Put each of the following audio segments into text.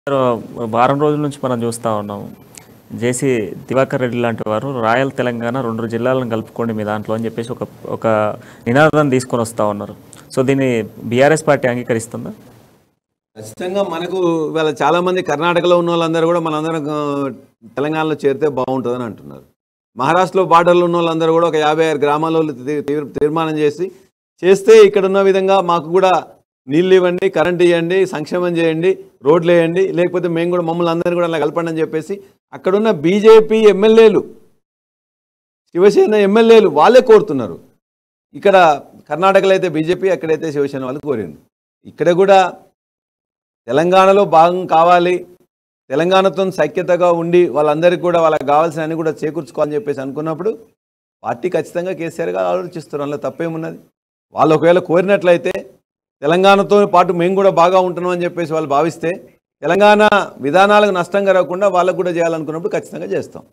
వారం రోజుల నుంచి మనం చూస్తూ ఉన్నాం జేసీ దివాకర్ రెడ్డి లాంటి వారు రాయల్ తెలంగాణ రెండు జిల్లాలను కలుపుకోండి మీ దాంట్లో అని చెప్పేసి ఒక ఒక నినాదాన్ని తీసుకొని వస్తూ ఉన్నారు సో దీన్ని బీఆర్ఎస్ పార్టీ అంగీకరిస్తుందా ఖచ్చితంగా మనకు ఇవాళ చాలా మంది కర్ణాటకలో ఉన్న వాళ్ళందరూ కూడా మనందరం ఆ, తెలంగాణలో చేరితే బాగుంటుందని అంటున్నారు మహారాష్ట్రలో బార్డర్లో ఉన్న వాళ్ళందరూ కూడా ఒక యాభై ఆరు గ్రామాల్లో తీ- తీ- తీర్మానం చేసి చేస్తే ఇక్కడ ఉన్న విధంగా మాకు కూడా నీళ్ళు ఇవ్వండి కరెంట్ ఇవ్వండి సంక్షేమం చేయండి రోడ్లు వేయండి లేకపోతే మేము కూడా మమ్మల్ని అందరినీ కూడా అలా కలపండి అని చెప్పేసి అక్కడున్న బీజేపీ ఎమ్మెల్యేలు శివసేన ఎమ్మెల్యేలు వాళ్ళే కోరుతున్నారు ఇక్కడ కర్ణాటకలో అయితే బీజేపీ అక్కడైతే శివసేన వాళ్ళు కోరింది ఇక్కడ కూడా తెలంగాణలో భాగం కావాలి తెలంగాణతో సఖ్యతగా ఉండి వాళ్ళందరికీ కూడా వాళ్ళకి కావాల్సిన అన్ని కూడా చేకూర్చుకోవాలని చెప్పేసి అనుకున్నప్పుడు పార్టీ ఖచ్చితంగా కేసీఆర్ గారు ఆలోచిస్తారు అందులో తప్పేమున్నది వాళ్ళు ఒకవేళ కోరినట్లయితే తెలంగాణతో పాటు మేము కూడా బాగా ఉంటున్నాం అని చెప్పేసి వాళ్ళు భావిస్తే తెలంగాణ విధానాలకు నష్టం కలగకుండా వాళ్ళకు కూడా చేయాలనుకున్నప్పుడు ఖచ్చితంగా చేస్తాం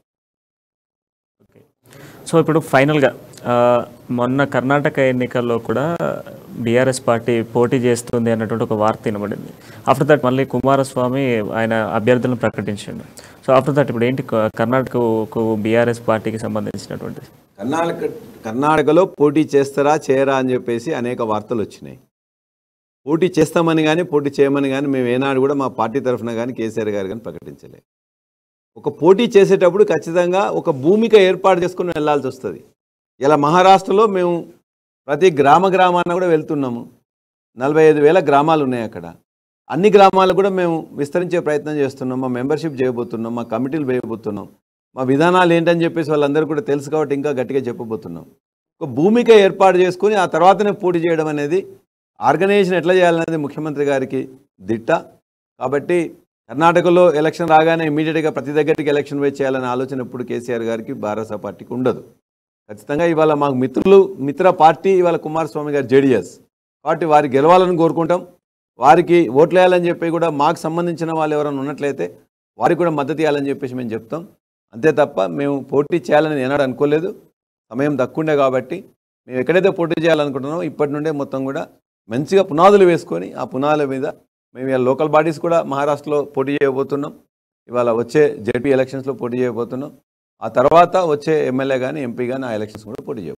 సో ఇప్పుడు ఫైనల్గా ఆ, మొన్న కర్ణాటక ఎన్నికల్లో కూడా బీఆర్ఎస్ పార్టీ పోటీ చేస్తుంది అన్నటువంటి ఒక వార్త వినబడింది ఆఫ్టర్ దట్ మళ్ళీ కుమారస్వామి ఆయన అభ్యర్థులను ప్రకటించిండు సో ఆఫ్టర్ దట్ ఇప్పుడు ఏంటి క- కర్ణాటకకు బీఆర్ఎస్ పార్టీకి సంబంధించినటువంటి కర్ణాటక కర్ణాటకలో పోటీ చేస్తారా చేయరా అని చెప్పేసి అనేక వార్తలు వచ్చినాయి పోటీ చేస్తామని కానీ పోటీ చేయమని కానీ మేము ఏనాడు కూడా మా పార్టీ తరఫున కానీ కేసీఆర్ గారు కానీ ప్రకటించలేదు ఒక పోటీ చేసేటప్పుడు ఖచ్చితంగా ఒక భూమిక ఏర్పాటు చేసుకుని వెళ్ళాల్సి వస్తుంది ఇలా మహారాష్ట్రలో మేము ప్రతి గ్రామ గ్రామాన కూడా వెళ్తున్నాము నలభై ఐదు వేల గ్రామాలు ఉన్నాయి అక్కడ అన్ని గ్రామాలు కూడా మేము విస్తరించే ప్రయత్నం చేస్తున్నాం మా మెంబర్షిప్ చేయబోతున్నాం మా కమిటీలు వేయబోతున్నాం మా విధానాలు ఏంటని చెప్పేసి వాళ్ళందరూ కూడా తెలుసు కాబట్టి ఇంకా గట్టిగా చెప్పబోతున్నాం ఒక భూమిక ఏర్పాటు చేసుకుని ఆ తర్వాతనే పోటీ చేయడం అనేది ఆర్గనైజేషన్ ఎట్లా చేయాలనేది ముఖ్యమంత్రి గారికి దిట్ట కాబట్టి కర్ణాటకలో ఎలక్షన్ రాగానే ఇమీడియట్గా ప్రతి దగ్గరికి ఎలక్షన్ పోయి చేయాలనే ఆలోచన ఎప్పుడు కేసీఆర్ గారికి భారత పార్టీకి ఉండదు ఖచ్చితంగా ఇవాళ మాకు మిత్రులు మిత్ర పార్టీ ఇవాళ కుమారస్వామి గారు జేడిఎస్ కాబట్టి వారికి గెలవాలని కోరుకుంటాం వారికి ఓట్లు వేయాలని చెప్పి కూడా మాకు సంబంధించిన వాళ్ళు ఎవరైనా ఉన్నట్లయితే వారికి కూడా మద్దతు ఇవ్వాలని చెప్పేసి మేము చెప్తాం అంతే తప్ప మేము పోటీ చేయాలని ఏనాడు అనుకోలేదు సమయం తక్కువండే కాబట్టి మేము ఎక్కడైతే పోటీ చేయాలనుకుంటున్నామో ఇప్పటి నుండే మొత్తం కూడా మంచిగా పునాదులు వేసుకొని ఆ పునాదుల మీద మేము ఇవాళ లోకల్ బాడీస్ కూడా మహారాష్ట్రలో పోటీ చేయబోతున్నాం ఇవాళ వచ్చే జెడ్పీ ఎలక్షన్స్లో పోటీ చేయబోతున్నాం ఆ తర్వాత వచ్చే ఎమ్మెల్యే కానీ ఎంపీ కానీ ఆ ఎలక్షన్స్ కూడా పోటీ చేయబోతున్నాం